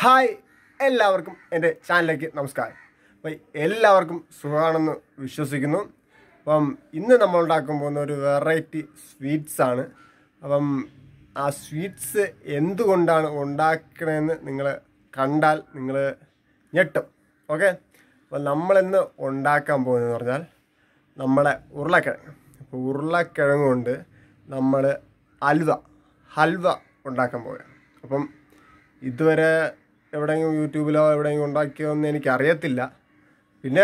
Hi എല്ലാവർക്കും എൻ്റെ ചാനലിലേക്ക് നമസ്കാരം അപ്പം എല്ലാവർക്കും സുഖമാണെന്ന് വിശ്വസിക്കുന്നു അപ്പം ഇന്ന് നമ്മൾ ഉണ്ടാക്കാൻ പോകുന്ന ഒരു വെറൈറ്റി സ്വീറ്റ്സ് ആണ് അപ്പം ആ സ്വീറ്റ്സ് എന്തുകൊണ്ടാണ് ഉണ്ടാക്കണതെന്ന് നിങ്ങൾ കണ്ടാൽ നിങ്ങൾ ഞെട്ടും ഓക്കെ അപ്പം നമ്മളിന്ന് ഉണ്ടാക്കാൻ പോകുന്നതെന്ന് പറഞ്ഞാൽ നമ്മളെ ഉരുളക്കിഴങ്ങ് അപ്പോൾ ഉരുളക്കിഴങ്ങ് കൊണ്ട് നമ്മൾ അൽവ ഹൽവ ഉണ്ടാക്കാൻ പോവുകയാണ് അപ്പം ഇതുവരെ എവിടെയെങ്കിലും യൂട്യൂബിലോ എവിടെയെങ്കിലും ഉണ്ടാക്കിയോന്ന് എനിക്കറിയത്തില്ല പിന്നെ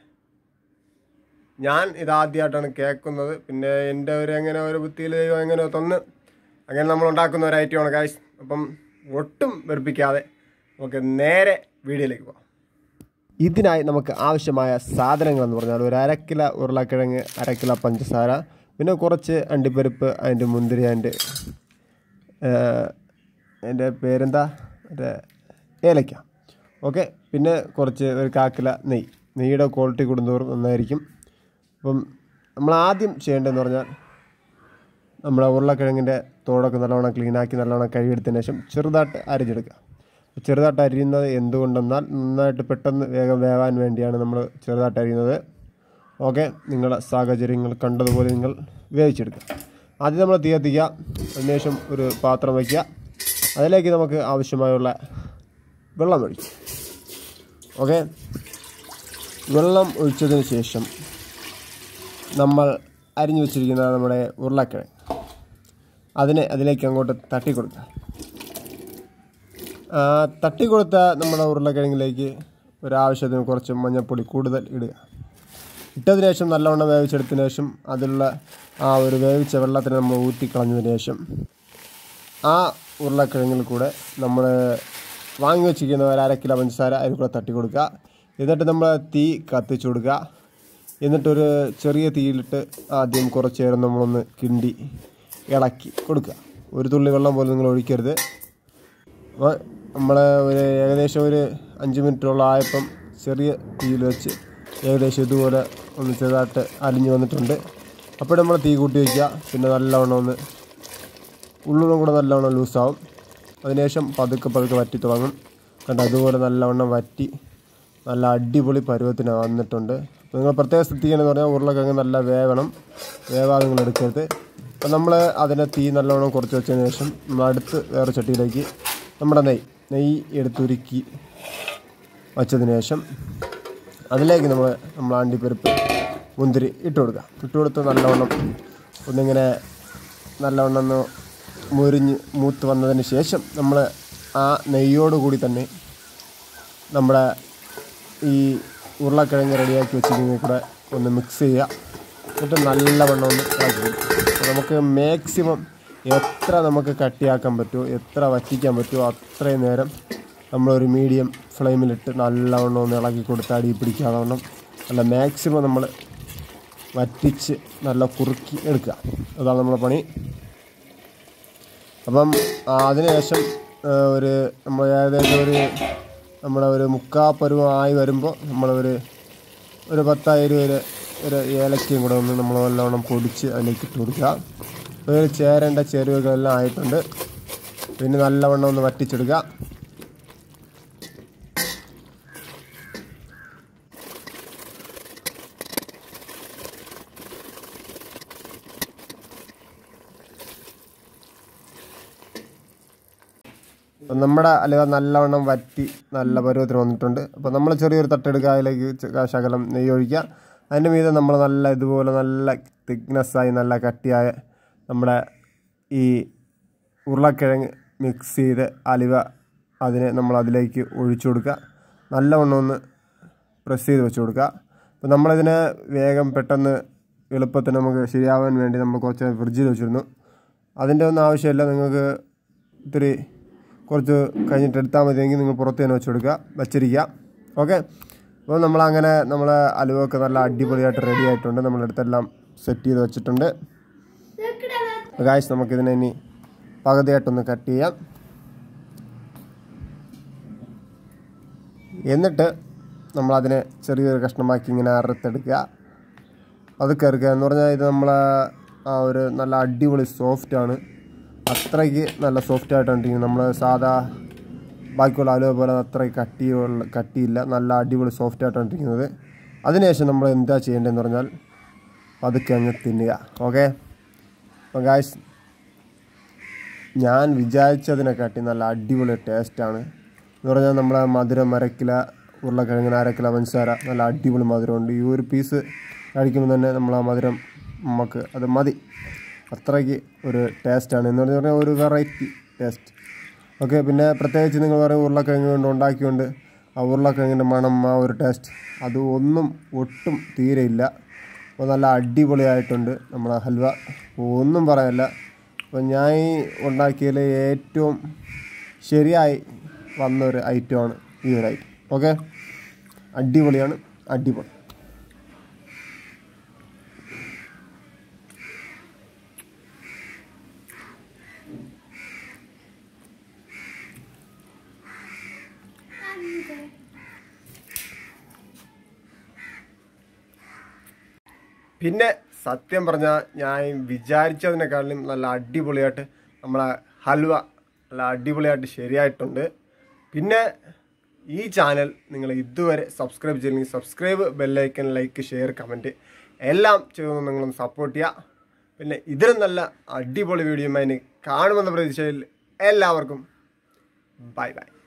ഞാൻ ഇതാദ്യമായിട്ടാണ് കേൾക്കുന്നത് പിന്നെ എൻ്റെ ഒരു എങ്ങനെ ഒരു ബുദ്ധിയിൽ ദൈവം എങ്ങനെ തന്ന് അങ്ങനെ നമ്മൾ ഉണ്ടാക്കുന്ന ഒരു ഐറ്റമാണ് കാശ് അപ്പം ഒട്ടും വെറുപ്പിക്കാതെ നമുക്ക് നേരെ വീഡിയോയിലേക്ക് പോകാം ഇതിനായി നമുക്ക് ആവശ്യമായ സാധനങ്ങൾ എന്ന് പറഞ്ഞാൽ ഒരു അര കിലോ ഉരുളക്കിഴങ്ങ് അര കിലോ പഞ്ചസാര പിന്നെ കുറച്ച് അണ്ടിപ്പരിപ്പ് അതിൻ്റെ മുന്തിരി അതിൻ്റെ എൻ്റെ പേരെന്താ മറ്റേ ഏലക്ക ഓക്കെ പിന്നെ കുറച്ച് ഒരു കാക്കില നെയ്യ് നെയ്യുടെ ക്വാളിറ്റി കൂടുന്നതോറും നന്നായിരിക്കും അപ്പം നമ്മൾ ആദ്യം ചെയ്യേണ്ടതെന്ന് പറഞ്ഞാൽ നമ്മുടെ ഉരുളക്കിഴങ്ങിൻ്റെ തോടൊക്കെ നല്ലവണ്ണം ക്ലീനാക്കി നല്ലവണ്ണം കഴുകിയെടുത്തതിന് ശേഷം ചെറുതായിട്ട് അരിഞ്ഞെടുക്കുക ചെറുതായിട്ട് അരിയുന്നത് എന്തുകൊണ്ടെന്നാൽ നന്നായിട്ട് പെട്ടെന്ന് വേഗം വേവാൻ വേണ്ടിയാണ് നമ്മൾ ചെറുതായിട്ട് അരിയുന്നത് ഓക്കെ നിങ്ങളുടെ സാഹചര്യങ്ങൾ കണ്ടതുപോലെ നിങ്ങൾ വേവിച്ചെടുക്കുക ആദ്യം നമ്മൾ തീ കത്തിക്കുക അതിനുശേഷം ഒരു പാത്രം വയ്ക്കുക അതിലേക്ക് നമുക്ക് ആവശ്യമായുള്ള വെള്ളം ഒഴിക്കും ഓക്കെ വെള്ളം ഒഴിച്ചതിന് ശേഷം നമ്മൾ അരിഞ്ഞു വെച്ചിരിക്കുന്ന നമ്മുടെ ഉരുളക്കിഴങ്ങ് അതിനെ അതിലേക്ക് അങ്ങോട്ട് തട്ടി കൊടുക്കുക ആ, തട്ടി കൊടുത്ത നമ്മുടെ ഉരുളക്കിഴങ്ങിലേക്ക് ഒരാവശ്യത്തിന് കുറച്ച് മഞ്ഞൾപ്പൊടി കൂടുതൽ ഇടുക ഇട്ടതിന് ശേഷം നല്ലവണ്ണം വേവിച്ചെടുത്തതിന് ശേഷം അതിലുള്ള ആ ഒരു വേവിച്ച വെള്ളത്തിന് നമ്മൾ ഊറ്റിക്കളഞ്ഞതിന് ശേഷം ആ ഉരുളക്കിഴങ്ങിൽ കൂടെ നമ്മൾ വാങ്ങി വെച്ചിരിക്കുന്ന ഒരു അര കിലോ പഞ്ചസാര അതിൽ കൂടെ തട്ടി കൊടുക്കുക എന്നിട്ട് നമ്മൾ തീ കത്തിച്ചു കൊടുക്കുക എന്നിട്ടൊരു ചെറിയ തീയിലിട്ട് ആദ്യം കുറച്ച് നേരം നമ്മളൊന്ന് കിണ്ടി ഇളക്കി കൊടുക്കുക ഒരു തുള്ളി വെള്ളം പോലും നിങ്ങൾ ഒഴിക്കരുത് അപ്പോൾ നമ്മൾ ഒരു ഏകദേശം ഒരു അഞ്ച് മിനിറ്റോളം ആയപ്പം ചെറിയ തീയിൽ വെച്ച് ഏകദേശം ഇതുപോലെ ഒന്ന് ചെറുതായിട്ട് അലിഞ്ഞു വന്നിട്ടുണ്ട് അപ്പോൾ നമ്മൾ തീ കൂട്ടി വയ്ക്കുക പിന്നെ നല്ലവണ്ണം ഒന്ന് ഉള്ളിലും കൂടെ നല്ലവണ്ണം ലൂസാവും അതിനുശേഷം പതുക്കെ പതുക്കെ വറ്റി തുടങ്ങും കണ്ട അതുപോലെ നല്ലവണ്ണം വറ്റി നല്ല അടിപൊളി പരുവത്തിന് വന്നിട്ടുണ്ട് അപ്പോൾ നിങ്ങൾ പ്രത്യേകം ശ്രദ്ധിക്കണമെന്ന് പറഞ്ഞാൽ ഉരുളക്കിഴങ്ങ് നല്ല വേവണം വേവാതെ നിങ്ങൾ എടുക്കരുത് അപ്പം നമ്മൾ അതിനെ തീ നല്ലവണ്ണം കുറച്ച് വെച്ചതിന് ശേഷം നമ്മൾ അടുത്ത് വേറെ ചട്ടിയിലേക്ക് നമ്മുടെ നെയ്യ് നെയ്യ് എടുത്തുരുക്കി വച്ചതിന് ശേഷം അതിലേക്ക് നമ്മൾ നമ്മൾ അണ്ടിപ്പരിപ്പ് മുന്തിരി ഇട്ട് കൊടുക്കുക ഇട്ട് കൊടുത്ത് നല്ലവണ്ണം ഒന്നിങ്ങനെ നല്ലവണ്ണം ഒന്ന് മുരിഞ്ഞ് മൂത്ത് വന്നതിന് ശേഷം നമ്മൾ ആ നെയ്യോട് കൂടി തന്നെ നമ്മുടെ ഈ ഉരുളക്കിഴങ്ങ് റെഡിയാക്കി വെച്ചിരിക്കുന്നത് കൂടെ ഒന്ന് മിക്സ് ചെയ്യുക എന്നിട്ട് നല്ലവണ്ണം ഒന്ന് ഇളക്കി കൊടുക്കുക. അപ്പോൾ നമുക്ക് മാക്സിമം എത്ര നമുക്ക് കട്ടിയാക്കാൻ പറ്റുമോ എത്ര വറ്റിക്കാൻ പറ്റുമോ അത്രയും നേരം നമ്മളൊരു മീഡിയം ഫ്ലെയിമിലിട്ട് നല്ലവണ്ണം ഒന്ന് ഇളക്കി കൊടുത്ത് അടി പിടിക്കാതെ വണ്ണം നല്ല മാക്സിമം നമ്മൾ വറ്റിച്ച് നല്ല കുറുക്കി എടുക്കുക അതാണ് നമ്മുടെ പണി അപ്പം ആ, അതിനുശേഷം ആ, ഒരു നമ്മൾ ഏകദേശം ഒരു നമ്മുടെ ഒരു മുക്കാ പരുവമായി വരുമ്പോൾ നമ്മളൊരു ഒരു പത്തായിരം ഒരു ഒരു ഏലക്കയും കൂടെ ഒന്ന് നമ്മൾ നല്ലവണ്ണം പൊടിച്ച് അതിലേക്ക് ഇട്ട് കൊടുക്കുക ഒരു ചേരേണ്ട ചേരുവകളെല്ലാം ആയിട്ടുണ്ട് പിന്നെ നല്ലവണ്ണം ഒന്ന് വറ്റിച്ചെടുക്കുക അപ്പം നമ്മുടെ അലുവ നല്ലവണ്ണം വറ്റി നല്ല പരുവത്തിന് വന്നിട്ടുണ്ട് അപ്പോൾ നമ്മൾ ചെറിയൊരു തട്ടെടുക്കുക അതിലേക്ക് ചെ- ശകലം നെയ്യ് ഒഴിക്കുക അതിൻ്റെ മീതെ നമ്മൾ നല്ല ഇതുപോലെ നല്ല തിക്നെസ്സായി നല്ല കട്ടിയായ നമ്മുടെ ഈ ഉരുളക്കിഴങ്ങ് മിക്സ് ചെയ്ത് അലുവ അതിനെ നമ്മൾ അതിലേക്ക് ഒഴിച്ചു കൊടുക്കുക നല്ലവണ്ണം ഒന്ന് പ്രസ് ചെയ്ത് വെച്ച് കൊടുക്കുക അപ്പോൾ നമ്മളിതിനെ വേഗം പെട്ടെന്ന് എളുപ്പത്തിന് നമുക്ക് ശരിയാവാൻ വേണ്ടി നമ്മൾ കുറച്ച് ഫ്രിഡ്ജിൽ വെച്ചിരുന്നു അതിൻ്റെ ഒന്നും ആവശ്യമില്ല നിങ്ങൾക്ക് ഇത്തിരി കുറച്ച് കഴിഞ്ഞിട്ട് എടുത്താൽ മതിയെങ്കിൽ നിങ്ങൾ പുറത്ത് തന്നെ വെച്ച് കൊടുക്കുക വച്ചിരിക്കുക ഓക്കെ അപ്പോൾ നമ്മളങ്ങനെ നമ്മൾ അലുവൊക്കെ നല്ല അടിപൊളിയായിട്ട് റെഡി ആയിട്ടുണ്ട് നമ്മളെടുത്തെല്ലാം സെറ്റ് ചെയ്ത് വെച്ചിട്ടുണ്ട് ഗായ്സ് നമുക്കിതിനെ ഇനി പകുതിയായിട്ടൊന്ന് കട്ട് ചെയ്യാം എന്നിട്ട് നമ്മളതിനെ ചെറിയൊരു കഷ്ണമാക്കി ഇങ്ങനെ അറുത്തെടുക്കുക പതുക്കെ എടുക്കുക എന്ന് പറഞ്ഞാൽ ഇത് നമ്മളെ ആ ഒരു നല്ല അടിപൊളി സോഫ്റ്റാണ് അത്രയ്ക്ക് നല്ല സോഫ്റ്റ് ആയിട്ടാണ് ഇരിക്കുന്നത് നമ്മൾ സാധാ ബാക്കിയുള്ള അലുവ പോലെ അത്ര കട്ടിയുള്ള കട്ടിയില്ല നല്ല അടിപൊളി സോഫ്റ്റ് ആയിട്ടാണ് ഇരിക്കുന്നത് അതിനുശേഷം നമ്മൾ എന്താ ചെയ്യേണ്ടതെന്ന് പറഞ്ഞാൽ പതുക്കെ അങ്ങ് തിന്നുക ഓക്കെ അപ്പം ഗായ്സ് ഞാൻ വിചാരിച്ചതിനെക്കാട്ടി നല്ല അടിപൊളി ടേസ്റ്റാണ് എന്ന് പറഞ്ഞാൽ നമ്മളെ മധുരം അരക്കില ഉരുളക്കിഴങ്ങിന് അരക്കില പഞ്ചസാര നല്ല അടിപൊളി മധുരമുണ്ട് ഈ ഒരു പീസ് കഴിക്കുമ്പോൾ തന്നെ നമ്മൾ ആ മധുരം നമുക്ക് അത് മതി അത്രയ്ക്ക് ഒരു ടേസ്റ്റാണ് എന്ന് പറഞ്ഞാൽ ഒരു വെറൈറ്റി ടേസ്റ്റ് ഓക്കെ പിന്നെ പ്രത്യേകിച്ച് നിങ്ങൾ പറയും ഉരുളക്കിഴങ്ങ് കൊണ്ട് ഉണ്ടാക്കിക്കൊണ്ട് ആ ഉരുളക്കിഴങ്ങിൻ്റെ മണം ആ ഒരു ടേസ്റ്റ് അത് ഒന്നും ഒട്ടും തീരെയില്ല അപ്പോൾ നല്ല അടിപൊളിയായിട്ടുണ്ട് നമ്മളെ ഹൽവ ഒന്നും പറയാനില്ല അപ്പോൾ ഞാൻ ഈ ഉണ്ടാക്കിയതിൽ ഏറ്റവും ശരിയായി വന്ന ഒരു ഐറ്റമാണ് ഈ ഒരു ഐറ്റം ഓക്കെ അടിപൊളിയാണ് അടിപൊളി പിന്നെ സത്യം പറഞ്ഞാൽ ഞാൻ വിചാരിച്ചതിനെക്കാളും നല്ല അടിപൊളിയായിട്ട് നമ്മളെ ഹൽവ നല്ല അടിപൊളിയായിട്ട് ശരിയായിട്ടുണ്ട് പിന്നെ ഈ ചാനൽ നിങ്ങൾ ഇതുവരെ സബ്സ്ക്രൈബ് ചെയ്തില്ലെങ്കിൽ സബ്സ്ക്രൈബ് ബെല്ലൈക്കൻ ലൈക്ക് ഷെയർ കമൻറ്റ് എല്ലാം ചെയ്തു നിങ്ങളൊന്ന് സപ്പോർട്ട് ചെയ്യുക പിന്നെ ഇതിലും നല്ല അടിപൊളി വീഡിയോ കാണുമെന്ന പ്രതീക്ഷയിൽ എല്ലാവർക്കും ബൈ ബൈ